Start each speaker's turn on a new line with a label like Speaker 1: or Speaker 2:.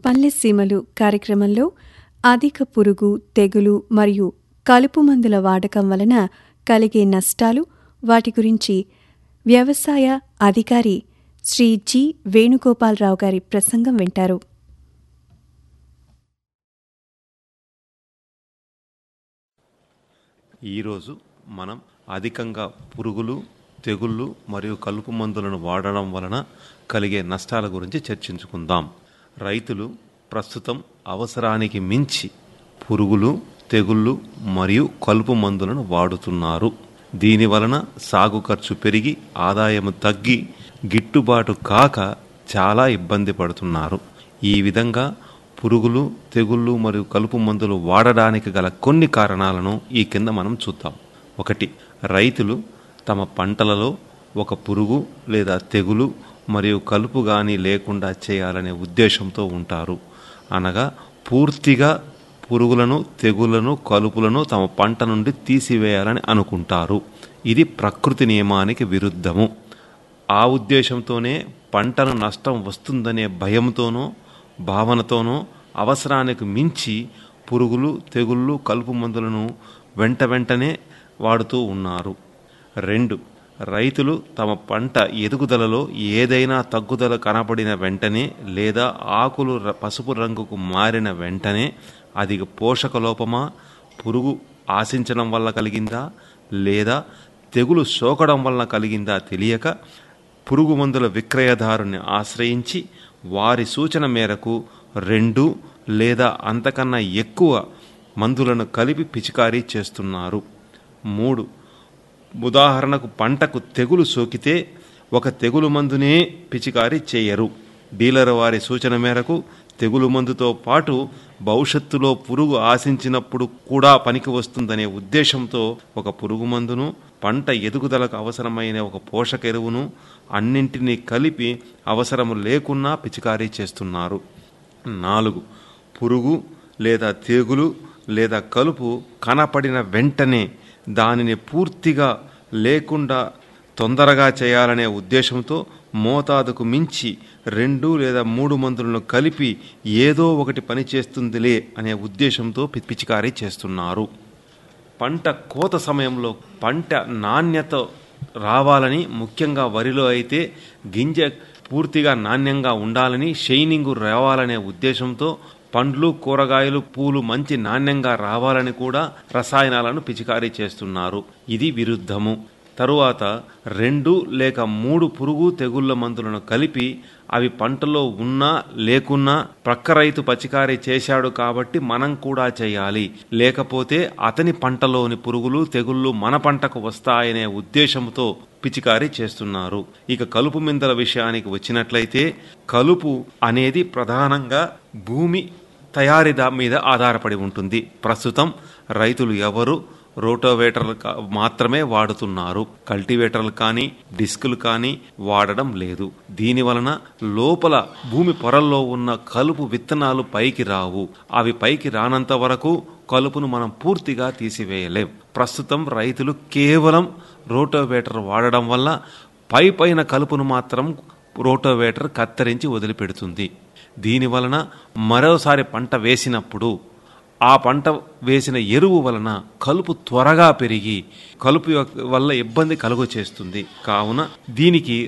Speaker 1: పల్లె సీమలు కార్యక్రమంలో అధిక పురుగు తెగులు మరియు కలుపు మందుల వాడకం వలన కలిగే నష్టాలు వాటి గురించి వ్యవసాయ అధికారి శ్రీ జి వేణుగోపాలరావు గారి ప్రసంగం వింటారు
Speaker 2: ఈరోజు మనం అధికంగా పురుగులు తెగుళ్ళు మరియు కలుపు మందులను వాడడం వలన కలిగే నష్టాల గురించి చర్చించుకుందాం రైతులు ప్రస్తుతం అవసరానికి మించి పురుగులు తెగుళ్ళు మరియు కలుపు మందులను వాడుతున్నారు దీని వలన సాగు ఖర్చు పెరిగి ఆదాయం తగ్గి గిట్టుబాటు కాక చాలా ఇబ్బంది పడుతున్నారు ఈ విధంగా పురుగులు తెగుళ్ళు మరియు కలుపు మందులు వాడడానికి గల కొన్ని కారణాలను ఈ కింద మనం చూద్దాం ఒకటి రైతులు తమ పంటలలో ఒక పురుగు లేదా తెగులు మరియు కలుపు కానీ లేకుండా చేయాలనే ఉద్దేశంతో ఉంటారు అనగా పూర్తిగా పురుగులను తెగులను కలుపులను తమ పంట నుండి తీసివేయాలని అనుకుంటారు ఇది ప్రకృతి నియమానికి విరుద్ధము ఆ ఉద్దేశంతోనే పంటను నష్టం వస్తుందనే భయంతోనో భావనతోనో అవసరానికి మించి పురుగులు తెగుళ్ళు కలుపు మందులను వెంట వెంటనే వాడుతూ ఉన్నారు రెండు రైతులు తమ పంట ఎదుగుదలలో ఏదైనా తగ్గుదల కనబడిన వెంటనే లేదా ఆకులు ర- పసుపు రంగుకు మారిన వెంటనే అది పోషక లోపమా పురుగు ఆశించడం వల్ల కలిగిందా లేదా తెగులు సోకడం వల్ల కలిగిందా తెలియక పురుగు మందుల విక్రయదారుని ఆశ్రయించి వారి సూచన మేరకు రెండు లేదా అంతకన్నా ఎక్కువ మందులను కలిపి పిచికారీ చేస్తున్నారు మూడు ఉదాహరణకు పంటకు తెగులు సోకితే ఒక తెగులు మందునే పిచికారీ చేయరు డీలర్ వారి సూచన మేరకు తెగులు మందుతో పాటు భవిష్యత్తులో పురుగు ఆశించినప్పుడు కూడా పనికి వస్తుందనే ఉద్దేశంతో ఒక పురుగు మందును పంట ఎదుగుదలకు అవసరమైన ఒక పోషక ఎరువును అన్నింటినీ కలిపి అవసరము లేకున్నా పిచికారీ చేస్తున్నారు నాలుగు పురుగు లేదా తెగులు లేదా కలుపు కనపడిన వెంటనే దానిని పూర్తిగా లేకుండా తొందరగా చేయాలనే ఉద్దేశంతో మోతాదుకు మించి రెండు లేదా మూడు మందులను కలిపి ఏదో ఒకటి పని చేస్తుందిలే అనే ఉద్దేశంతో పి- పిచికారీ చేస్తున్నారు పంట కోత సమయంలో పంట నాణ్యత రావాలని ముఖ్యంగా వరిలో అయితే గింజ పూర్తిగా నాణ్యంగా ఉండాలని షైనింగ్ రావాలనే ఉద్దేశంతో పండ్లు కూరగాయలు పూలు మంచి నాణ్యంగా రావాలని కూడా రసాయనాలను పిచికారీ చేస్తున్నారు ఇది విరుద్ధము తరువాత రెండు లేక మూడు పురుగు తెగుళ్ల మందులను కలిపి అవి పంటలో ఉన్నా లేకున్నా ప్రక్క రైతు పచికారీ చేశాడు కాబట్టి మనం కూడా చేయాలి లేకపోతే అతని పంటలోని పురుగులు తెగుళ్ళు మన పంటకు వస్తాయనే ఉద్దేశంతో పిచికారీ చేస్తున్నారు ఇక కలుపు మిందల విషయానికి వచ్చినట్లయితే కలుపు అనేది ప్రధానంగా భూమి తయారీ దా- మీద ఆధారపడి ఉంటుంది ప్రస్తుతం రైతులు ఎవరు రోటోవేటర్లు కా- మాత్రమే వాడుతున్నారు కల్టివేటర్లు కానీ డిస్కులు కానీ వాడడం లేదు దీని వలన లోపల భూమి పొరల్లో ఉన్న కలుపు విత్తనాలు పైకి రావు అవి పైకి రానంత వరకు కలుపును మనం పూర్తిగా తీసివేయలేం ప్రస్తుతం రైతులు కేవలం రోటోవేటర్ వాడడం వల్ల పై పైన కలుపును మాత్రం రోటోవేటర్ కత్తిరించి వదిలిపెడుతుంది దీని వలన మరోసారి పంట వేసినప్పుడు ఆ పంట వేసిన ఎరువు వలన కలుపు త్వరగా పెరిగి కలుపు యొక్క- వల్ల ఇబ్బంది కలుగు చేస్తుంది కావున దీనికి